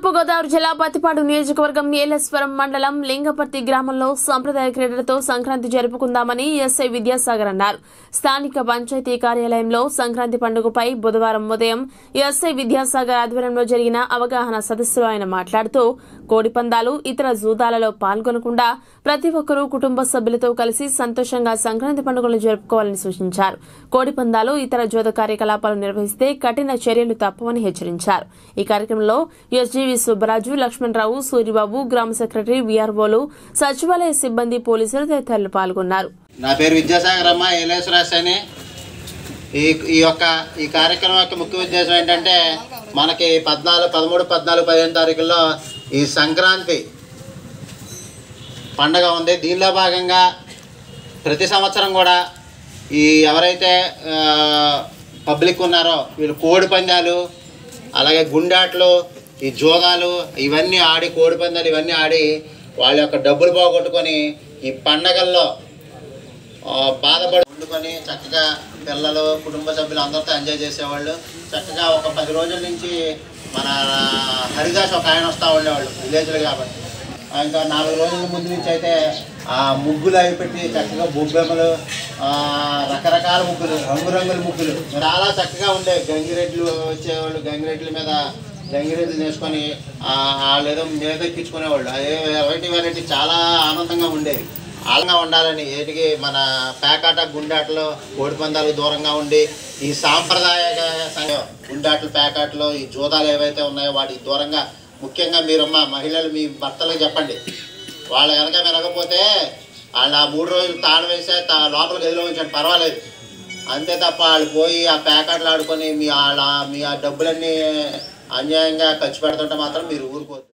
తూర్పుగోదావరి జిల్లా పత్తిపాడు నియోజకవర్గం ఏలేశ్వరం మండలం లింగపర్తి గ్రామంలో సంప్రదాయ క్రీడలతో సంక్రాంతి జరుపుకుందామని ఎస్ఐ విద్యాసాగర్ అన్నారు స్థానిక పంచాయతీ కార్యాలయంలో సంక్రాంతి పండుగపై బుధవారం ఉదయం ఎస్ఐ విద్యాసాగర్ ఆధ్వర్యంలో జరిగిన అవగాహన సదస్సులో ఆయన మాట్లాడుతూ కోడిపందాలు ఇతర జూదాలలో పాల్గొనకుండా ప్రతి ఒక్కరూ కుటుంబ సభ్యులతో కలిసి సంతోషంగా సంక్రాంతి పండుగలను జరుపుకోవాలని సూచించారు కోడిపందాలు ఇతర జోద కార్యకలాపాలు నిర్వహిస్తే కఠిన చర్యలు తప్పవని హెచ్చరించారు ఈ కార్యక్రమంలో ఎస్జీవి సుబ్బరాజు లక్ష్మణరావు సూరిబాబు గ్రామ సెక్రటరీ వీఆర్ఓలు సచివాలయ సిబ్బంది పోలీసులు తదితరులు పాల్గొన్నారు నా పేరు విద్యాసాగర్ అమ్మ ఏలేశ్వరాస్ అని ఈ ఈ యొక్క ఈ కార్యక్రమం యొక్క ముఖ్య ఉద్దేశం ఏంటంటే మనకి పద్నాలుగు పదమూడు పద్నాలుగు పదిహేను తారీఖుల్లో ఈ సంక్రాంతి పండగ ఉంది దీనిలో భాగంగా ప్రతి సంవత్సరం కూడా ఈ ఎవరైతే ఆ, పబ్లిక్ ఉన్నారో వీళ్ళు కోడి పందాలు అలాగే గుండాట్లు ఈ జోగాలు ఇవన్నీ ఆడి కోడి పందాలు ఇవన్నీ ఆడి వాళ్ళ యొక్క డబ్బులు పోగొట్టుకొని ఈ పండగల్లో ఆ, బాధపడి వండుకొని చక్కగా పిల్లలు కుటుంబ సభ్యులు అందరితో ఎంజాయ్ చేసేవాళ్ళు చక్కగా ఒక పది రోజుల నుంచి మన హరిదాస్ ఒక ఆయన వస్తూ ఉండేవాళ్ళు విలేజ్లో కాబట్టి ఆ, ఇంకా నాలుగు రోజుల ముందు నుంచి అయితే ఆ ముగ్గులు అవి పెట్టి చక్కగా బొబ్బెమ్మలు ఆ, రకరకాల ముగ్గులు రంగురంగుల ముగ్గులు చాలా చక్కగా ఉండేవి గంగిరెడ్లు వచ్చేవాళ్ళు గంగిరెడ్ల మీద గంగిరెడ్లు వేసుకొని ఆ, వాళ్ళు ఏదో మీద ఎక్కించుకునేవాళ్ళు అదే వెరైటీ వెరైటీ చాలా ఆనందంగా ఉండేవి ఆలంగా ఉండాలని ఏటికి మన పేకాట గుండాటలు కోడిపందాలు దూరంగా ఉండి ఈ సాంప్రదాయ సంఘం గుండాట్లు పేకాట్లు ఈ జూదాలు ఏవైతే ఉన్నాయో వాటికి దూరంగా ముఖ్యంగా మీరమ్మ మహిళలు మీ భర్తలకు చెప్పండి వాళ్ళ కనుక వినకపోతే వాళ్ళు ఆ మూడు రోజులు తాళం వేసే తా లోపల గదిలో ఉంచండి పర్వాలేదు అంతే తప్ప వాళ్ళు పోయి ఆ ప్యాకెట్లు ఆడుకొని మీ వాళ్ళ మీ ఆ డబ్బులన్నీ అన్యాయంగా ఖర్చు పెడుతుంటే మాత్రం మీరు ఊరుకోవద్దు